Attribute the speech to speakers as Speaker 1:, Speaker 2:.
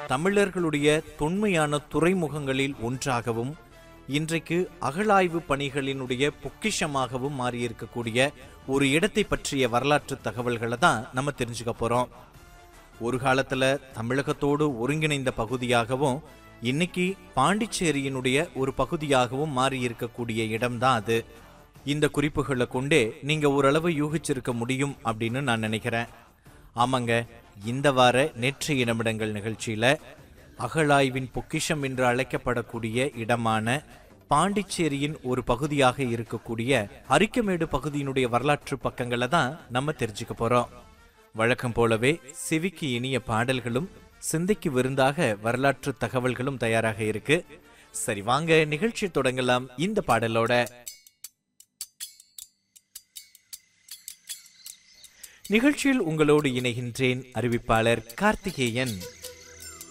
Speaker 1: தமிழர்களுடைய தொன்மையான துறைமுகங்களில் ஒன்றாகவும் இன்றைக்கு அகழாய்வு பணிகளினுடைய பொக்கிஷமாகவும் மாறியிருக்கக்கூடிய ஒரு இடத்தை பற்றிய வரலாற்று தகவல்களை தான் நம்ம தெரிஞ்சுக்க போறோம் ஒரு காலத்துல தமிழகத்தோடு ஒருங்கிணைந்த பகுதியாகவும் இன்னைக்கு பாண்டிச்சேரியினுடைய ஒரு பகுதியாகவும் மாறி இருக்கக்கூடிய இடம்தான் அது இந்த குறிப்புகளை கொண்டே நீங்க ஓரளவு யூகிச்சிருக்க முடியும் அப்படின்னு நான் நினைக்கிறேன் ஆமாங்க இந்த வார நேற்றைய நிமிடங்கள் நிகழ்ச்சியில அகழாய்வின் பொக்கிஷம் என்று அழைக்கப்படக்கூடிய இடமான பாண்டிச்சேரியின் ஒரு பகுதியாக இருக்கக்கூடிய அரிக்கமேடு பகுதியினுடைய வரலாற்று பக்கங்களை தான் நம்ம தெரிஞ்சுக்க போறோம் வழக்கம் போலவே செவிக்கு இனிய பாடல்களும் சிந்தைக்கு விருந்தாக வரலாற்று தகவல்களும் தயாராக இருக்கு சரி வாங்க நிகழ்ச்சி தொடங்கலாம் இந்த பாடலோட நிகழ்ச்சியில் உங்களோடு இணைகின்றேன் அறிவிப்பாளர் கார்த்திகேயன்